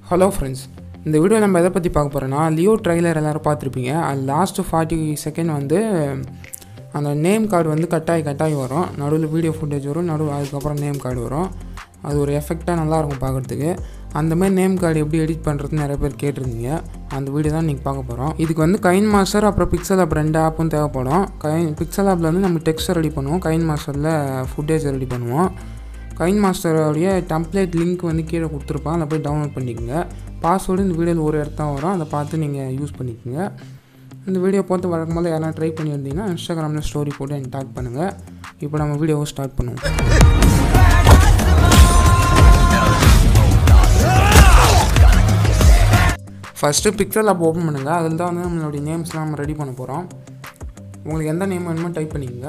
hello friends இந்த video நம்ம எதை பற்றி பார்க்க போகிறோன்னா லியோ ட்ரைலர் எல்லோரும் பார்த்துருப்பீங்க அது லாஸ்ட்டு ஃபார்ட்டி செகண்ட் வந்து அந்த நேம் கார்டு வந்து கட்டாயி கட்டாயி வரும் நடுவில் வீடியோ ஃபுட்டேஜ் வரும் நடுவில் அதுக்கப்புறம் நேம் கார்டு வரும் அது ஒரு எஃபெக்டாக நல்லாயிருக்கும் பார்க்குறதுக்கு அந்த மாதிரி நேம் கார்டு எப்படி எடிட் பண்ணுறதுன்னு நிறைய பேர் கேட்டிருந்தீங்க அந்த வீடியோ தான் இன்றைக்கி பார்க்க போகிறோம் இதுக்கு வந்து கைன் மாஸ்டர் அப்புறம் பிக்சல் ஆப் ரெண்டு ஆப்பும் தேவைப்படும் கைன் பிக்சல் ஆப்பில் வந்து நம்ம டெக்ஸ்டர் ரெடி பண்ணுவோம் கைன் மாஸ்டரில் ஃபுட்டேஜ் ரெடி பண்ணுவோம் கைன் மாஸ்டரோடைய டெம்ப்ளேட் லிங்க் வந்து கீழே கொடுத்துருப்பான் அதை போய் டவுன்லோட் பண்ணிக்கோங்க பாஸ்வேர்டு இந்த வீடியோவில் ஒரு இடத்த வரும் அதை பார்த்து நீங்கள் யூஸ் பண்ணிக்கோங்க இந்த வீடியோ பார்த்து வழக்கம் போல் யாராவது ட்ரை பண்ணியிருந்தீங்கன்னா இன்ஸ்டாகிராமில் ஸ்டோரி போட்டு எனக்கு டாக் பண்ணுங்கள் இப்போ நம்ம வீடியோவை ஸ்டார்ட் பண்ணுவோம் ஃபஸ்ட்டு பிக்சல் ஆப் ஓப்பன் பண்ணுங்கள் அதில் தான் வந்து நம்மளுடைய நேம்ஸ்லாம் நம்ம ரெடி பண்ண போகிறோம் உங்களுக்கு எந்த நேம் வேணுமோ டைப் பண்ணிக்கோங்க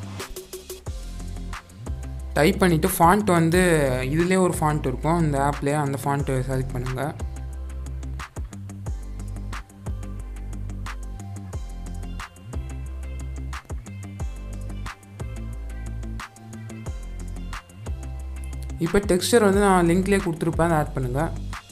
டைப் பண்ணிவிட்டு ஃபாண்ட் வந்து இதுலேயே ஒரு ஃபாண்ட் இருக்கும் இந்த ஆப்லேயே அந்த ஃபாண்ட்டு செலக்ட் பண்ணுங்கள் இப்போ டெக்ஸ்டர் வந்து நான் லிங்க்லேயே கொடுத்துருப்பேன் அதை ஆட் பண்ணுங்கள்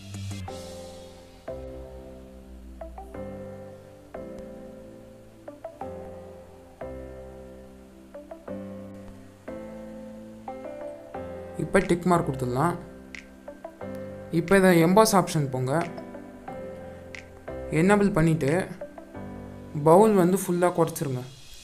இப்போ டிக் மார்க் கொடுத்துடலாம் இப்போ இதை எம்பாஸ் ஆப்ஷன் போங்க என்னபிள் பண்ணிவிட்டு பவுல் வந்து ஃபுல்லாக குறைச்சிருங்க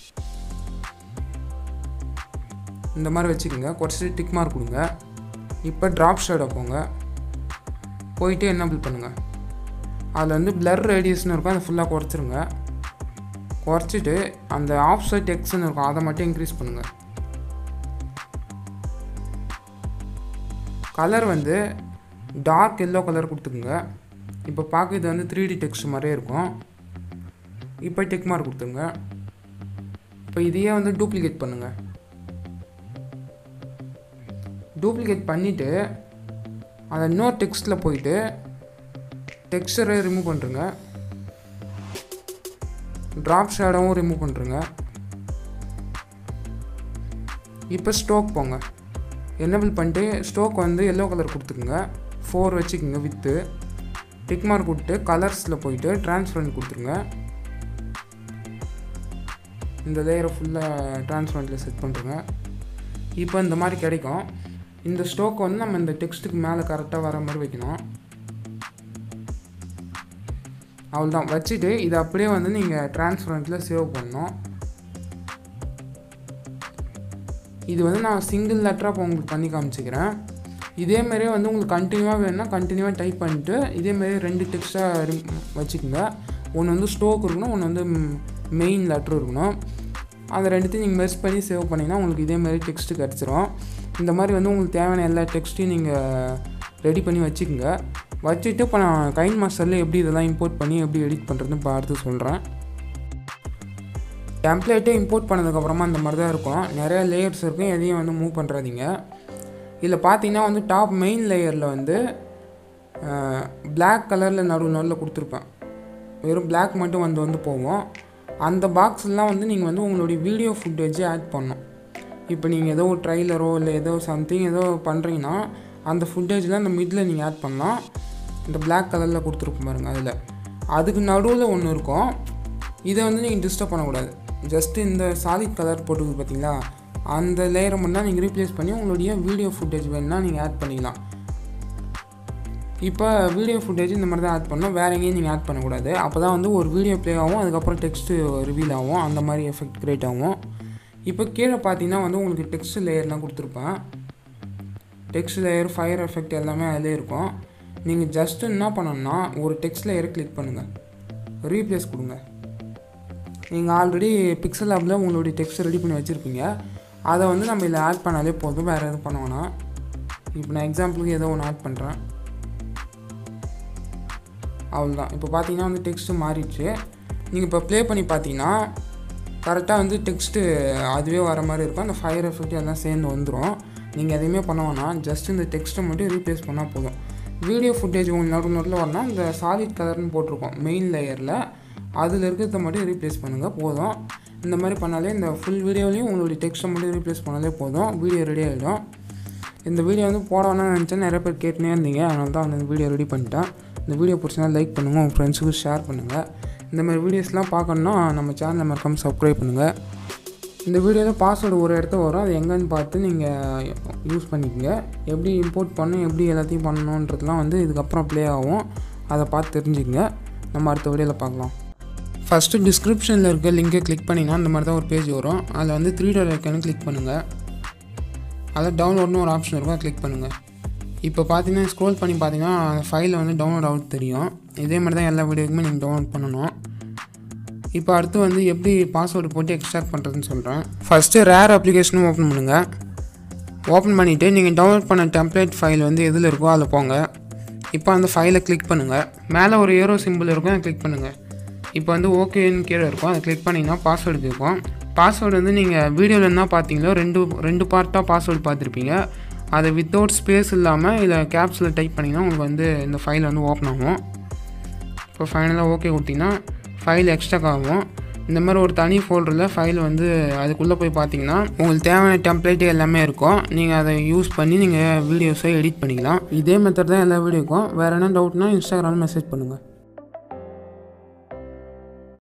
இந்த மாதிரி வச்சுக்கோங்க குறைச்சிட்டு டிக் மார்க் கொடுங்க இப்போ ட்ராப் ஷேடை போங்க போயிட்டு என்னபிள் பண்ணுங்கள் அதில் வந்து பிளர் ரேடியஸ்னு இருக்கும் அதை ஃபுல்லாக குறைச்சிருங்க குறைச்சிட்டு அந்த ஆஃப் சைட் எக்ஸ்ன்னு இருக்கும் அதை மட்டும் இன்க்ரீஸ் பண்ணுங்கள் கலர் வந்து டார்க் எல்லோ கலர் கொடுத்துக்குங்க இப்போ பார்க்க இது வந்து த்ரீ டி டெக்ஸ்ட் மாதிரியே இருக்கும் இப்போ டிக் மார்க் கொடுத்துருங்க இப்போ இதையே வந்து டூப்ளிகேட் பண்ணுங்கள் டூப்ளிகேட் பண்ணிவிட்டு அதை இன்னொரு டெக்ஸ்ட்டில் போயிட்டு டெக்ஸ்டரை ரிமூவ் பண்ணுறங்க ட்ராப் ஷேடவும் ரிமூவ் பண்ணுறங்க இப்போ ஸ்டோக் போங்க என்னபிள் பண்ணிட்டு ஸ்டோக் வந்து எல்லோ கலர் கொடுத்துக்குங்க ஃபோர் வச்சுக்கோங்க வித்து டிக் மார்க் கொடுத்து கலர்ஸில் போயிட்டு ட்ரான்ஸ்பரண்ட் கொடுத்துருங்க இந்த லேயரை ஃபுல்லாக ட்ரான்ஸ்பரண்ட்டில் செட் பண்ணுறங்க இப்போ இந்த மாதிரி கிடைக்கும் இந்த ஸ்டோக் வந்து நம்ம இந்த டெக்ஸ்ட்டுக்கு மேலே கரெக்டாக வர மாதிரி வைக்கணும் அவ்வளோதான் வச்சுட்டு இதை அப்படியே வந்து நீங்கள் ட்ரான்ஸ்பரண்ட்டில் சேவ் பண்ணணும் இது வந்து நான் சிங்கிள் லெட்டராக இப்போ உங்களுக்கு பண்ணி காமிச்சிக்கிறேன் இதேமாரியே வந்து உங்களுக்கு கண்டினியூவாக வேணும்னா கண்டினியூவாக டைப் பண்ணிட்டு இதேமாரி ரெண்டு டெக்ஸ்ட்டாக வச்சுக்கோங்க ஒன்று வந்து ஸ்டோக் இருக்கணும் ஒன்று வந்து மெயின் லெட்ரு இருக்கணும் அதை ரெண்டுத்தையும் நீங்கள் மெர்ஸ் பண்ணி சேவ் பண்ணிங்கன்னா உங்களுக்கு இதேமாரி டெக்ஸ்ட்டு கிடச்சிரும் இந்த மாதிரி வந்து உங்களுக்கு தேவையான எல்லா டெக்ஸ்ட்டையும் நீங்கள் ரெடி பண்ணி வச்சுக்கோங்க வச்சுட்டு இப்போ நான் கைன் மாஸ்டரில் எப்படி இதெல்லாம் இம்போர்ட் பண்ணி எப்படி எடிட் பண்ணுறதுன்னு பார்த்து சொல்கிறேன் டெம்ப்ளேட்டே இம்போர்ட் பண்ணதுக்கப்புறமா அந்த மாதிரி தான் இருக்கும் நிறைய லேயர்ஸ் இருக்கும் எதையும் வந்து மூவ் பண்ணுறாதீங்க இதில் பார்த்தீங்கன்னா வந்து டாப் மெயின் லேயரில் வந்து பிளாக் கலரில் நடுவு நடுவில் கொடுத்துருப்பேன் வெறும் பிளாக் மட்டும் வந்து வந்து போவோம் அந்த பாக்ஸ்லாம் வந்து நீங்கள் வந்து உங்களுடைய வீடியோ ஃபுட்டேஜே ஆட் பண்ணணும் இப்போ நீங்கள் ஏதோ ஒரு ட்ரைலரோ இல்லை ஏதோ சம்திங் ஏதோ பண்ணுறீங்கன்னா அந்த ஃபுட்டேஜில் அந்த மிடில் நீங்கள் ஆட் பண்ணலாம் இந்த பிளாக் கலரில் கொடுத்துருப்போம் பாருங்கள் அதில் அதுக்கு நடுவில் ஒன்று இருக்கும் இதை வந்து நீங்கள் டிஸ்டர்ப் பண்ணக்கூடாது ஜஸ்ட்டு இந்த சாலிட் கலர் போட்டுருக்கு பார்த்தீங்களா அந்த லேயரை மட்டும் நீங்கள் ரீப்ளேஸ் பண்ணி உங்களுடைய வீடியோ ஃபுட்டேஜ் வேணுன்னா நீங்கள் ஆட் பண்ணிக்கலாம் இப்போ வீடியோ ஃபுட்டேஜ் இந்த மாதிரி தான் ஆட் பண்ணணும் வேறு எங்கேயும் நீங்கள் ஆட் பண்ணக்கூடாது அப்போ தான் வந்து ஒரு வீடியோ ப்ளே ஆகும் அதுக்கப்புறம் டெக்ஸ்ட்டு ரிவீல் ஆகும் அந்த மாதிரி எஃபெக்ட் க்ரியேட் ஆகும் இப்போ கீழே பார்த்தீங்கன்னா வந்து உங்களுக்கு டெக்ஸ்ட் லேயர்லாம் கொடுத்துருப்பேன் டெக்ஸ்ட் லேயர் ஃபயர் எஃபெக்ட் எல்லாமே அதிலே இருக்கும் நீங்கள் ஜஸ்ட்டு என்ன பண்ணணும்னா ஒரு டெக்ஸ்ட் லேயரை கிளிக் பண்ணுங்கள் ரீப்ளேஸ் கொடுங்க நீங்கள் ஆல்ரெடி பிக்சல் ஆப்பில் உங்களுடைய டெக்ஸ்ட் ரெடி பண்ணி வச்சுருப்பீங்க அதை வந்து நம்ம இதில் ஆட் பண்ணாலே போதும் வேறு எதுவும் பண்ண வேணாம் இப்போ நான் எக்ஸாம்பிளுக்கு ஏதோ ஒன்று ஆட் பண்ணுறேன் அவ்வளோதான் இப்போ பார்த்தீங்கன்னா வந்து டெக்ஸ்ட்டு மாறிடுச்சு நீங்கள் இப்போ ப்ளே பண்ணி பார்த்தீங்கன்னா கரெக்டாக வந்து டெக்ஸ்ட்டு அதுவே வர மாதிரி இருக்கும் அந்த ஃபயர் எஃபெக்ட் எல்லாம் சேர்ந்து வந்துடும் நீங்கள் எதையுமே பண்ண வேணாம் ஜஸ்ட் இந்த டெக்ஸ்ட்டை மட்டும் ரீப்ளேஸ் பண்ணால் போதும் வீடியோ ஃபுட்டேஜ் உங்களுக்கு நடு நடுவில் வரணும் இந்த சாலிட் கலர்னு போட்டிருக்கோம் மெயின் லேயரில் அதில் இருக்கிறத மட்டும் ரீப்ளேஸ் பண்ணுங்கள் போதும் இந்த மாதிரி பண்ணாலே இந்த ஃபுல் வீடியோலையும் உங்களுடைய டெக்ஸ்ட்டை மட்டும் ரீப்ளேஸ் பண்ணாலே போதும் வீடியோ ரெடி ஆகிடும் இந்த வீடியோ வந்து போட வேணாம்னு நினச்சா நிறைய பேர் கேட்டுனே இருந்தீங்க அதனால தான் வந்து இந்த வீடியோ ரெடி பண்ணிட்டேன் இந்த வீடியோ பிடிச்சினா லைக் பண்ணுங்கள் உங்கள் ஃப்ரெண்ட்ஸுக்கு ஷேர் பண்ணுங்கள் இந்த மாதிரி வீடியோஸ்லாம் பார்க்கணுன்னா நம்ம சேனலை மறக்காமல் சப்ஸ்கிரைப் பண்ணுங்கள் இந்த வீடியோவில் பாஸ்வேர்டு ஒரு இடத்த வரும் அது எங்கேன்னு பார்த்து நீங்கள் யூஸ் பண்ணிக்கோங்க எப்படி இம்போர்ட் பண்ணணும் எப்படி எல்லாத்தையும் பண்ணணுன்றதுலாம் வந்து இதுக்கப்புறம் ப்ளே ஆகும் அதை பார்த்து தெரிஞ்சுக்கங்க நம்ம அடுத்த வீடியோவில் பார்க்கலாம் ஃபஸ்ட்டு டிஸ்கிரிப்ஷனில் இருக்க லிங்கை கிளிக் பண்ணிங்கன்னா இந்த மாதிரி தான் ஒரு பேஜ் வரும் அதில் வந்து த்ரீ டாட் ஐக்கனு கிளிக் பண்ணுங்கள் அதில் டவுன்லோட்னு ஒரு ஆப்ஷன் இருக்கும் அதை கிளிக் பண்ணுங்கள் இப்போ பார்த்தீங்கன்னா ஸ்க்ரோல் பண்ணி பார்த்தீங்கன்னா ஃபைலில் வந்து டவுன்லோட் ஆகுது தெரியும் இதே மாதிரி தான் எல்லா வீடியோக்குமே நீங்கள் டவுன்லோட் பண்ணணும் இப்போ அடுத்து வந்து எப்படி பாஸ்வேர்டு போட்டு எக்ஸ்ட்ராக்ட் பண்ணுறதுன்னு சொல்கிறேன் ஃபஸ்ட்டு ரேர் அப்ளிகேஷனும் ஓப்பன் பண்ணுங்கள் ஓப்பன் பண்ணிவிட்டு நீங்கள் டவுன்லோட் பண்ண டெம்ப்ளேட் ஃபைல் வந்து எதில் இருக்கோ அதில் போங்க இப்போ அந்த ஃபைலை கிளிக் பண்ணுங்கள் மேலே ஒரு ஏரோ சிம்பிள் இருக்கும் அதை கிளிக் பண்ணுங்கள் இப்போ வந்து ஓகேன்னு கீழே இருக்கும் அதை கிளிக் பண்ணிங்கன்னா பாஸ்வேர்டு கேட்கும் பாஸ்வேர்டு வந்து நீங்கள் வீடியோவில் என்ன பார்த்தீங்களோ ரெண்டு ரெண்டு பார்ட்டாக பாஸ்வேர்டு பார்த்துருப்பீங்க அதை வித்தவுட் ஸ்பேஸ் இல்லாமல் இதை கேப்ஸில் டைப் பண்ணிங்கன்னா உங்களுக்கு வந்து இந்த ஃபைல் வந்து ஓப்பன் ஆகும் இப்போ ஃபைனலாக ஓகே கொடுத்தீங்கன்னா ஃபைல் எக்ஸ்ட்ரா ஆகும் இந்த மாதிரி ஒரு தனி ஃபோல்டரில் ஃபைல் வந்து அதுக்குள்ளே போய் பார்த்தீங்கன்னா உங்களுக்கு தேவையான டெம்ப்ளேட்டு எல்லாமே இருக்கும் நீங்கள் அதை யூஸ் பண்ணி நீங்கள் வீடியோஸை எடிட் பண்ணிக்கலாம் இதே மெத்தட் தான் எல்லா வீடியோக்கும் வேறு என்ன டவுட்னா இன்ஸ்டாகிராமில் மெசேஜ் பண்ணுங்கள்